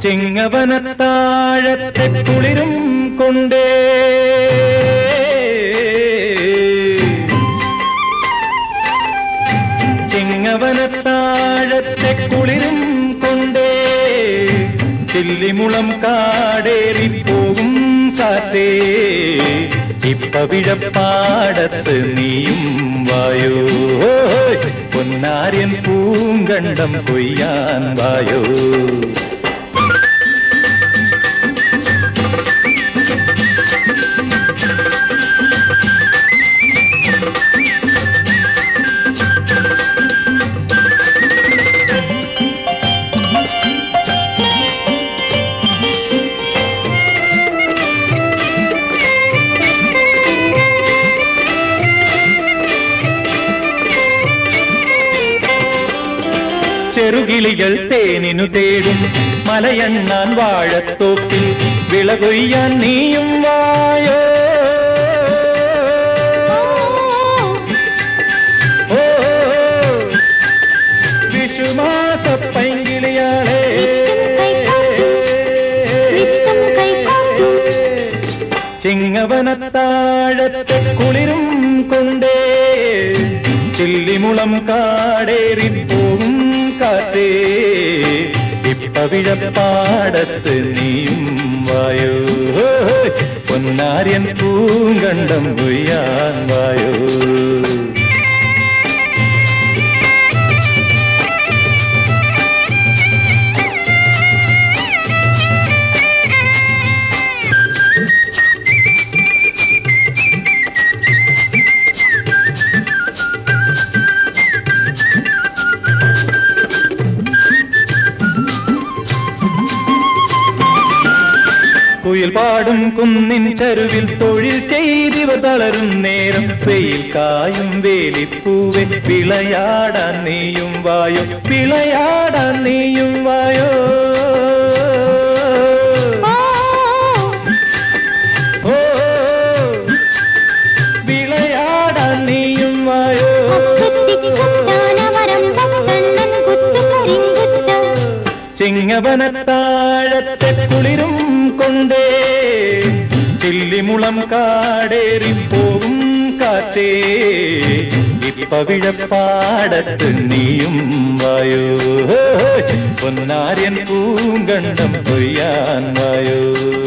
ചിങ്ങവനത്താഴത്തെ കുളിരും കൊണ്ടേ ചിങ്ങവനത്താഴത്തെ കുളിരും കൊണ്ടേ ചില്ലിമുളം കാടേറി പോകും കാറ്റേ ഇപ്പ വിഴപ്പാടത്ത് നീയും വായോ പൊന്നാര്യൻ പൂങ്കണ്ടം കൊയ്യാൻ വായോ ചെറുകിളികൾ തേനിനു തേടും മലയണ്ണാൻ വാഴത്തോപ്പിൽ വിളകൊയ്യാൻ നീയും വായോ ഓ, വിഷുമാസ പൈങ്കിളിയാളെ വിത്തും കൈക്കോട്ടും ചിങ്ങവനത്താഴത്തെ കുളിരും കൊണ്ടേ ചില്ലിമുളം കാടേറി പോകും കാറ്റേ ഇപ്പ വിഴപ്പാടത്ത് നീയും വായോ പൊന്നാര്യൻ പൂങ്കണ്ടം കൊയ്യാൻ വായോ കുയിൽ പാടും കുന്നിൻ ചരുവിൽ തൊഴിൽ ചെയ്തിവർ തളരും നേരം വെയിൽ കായും വേലിപ്പൂവെ വിളയാടാൻ നീയും വായോ വിളയാടാൻ നീയും വായോ ഓ വിളയാടാൻ നീയും വായോ ചിങ്ങവനത്താഴത്തെ കുളിരും കൊണ്ടേ ചില്ലിമുളം കാടേറി പോകും കാറ്റേ ഇപ്പ വിഴപ്പാടത്ത് നീയും വായോ പൊന്നാര്യൻ പൂങ്കണ്ടം കൊയ്യാൻ വായോ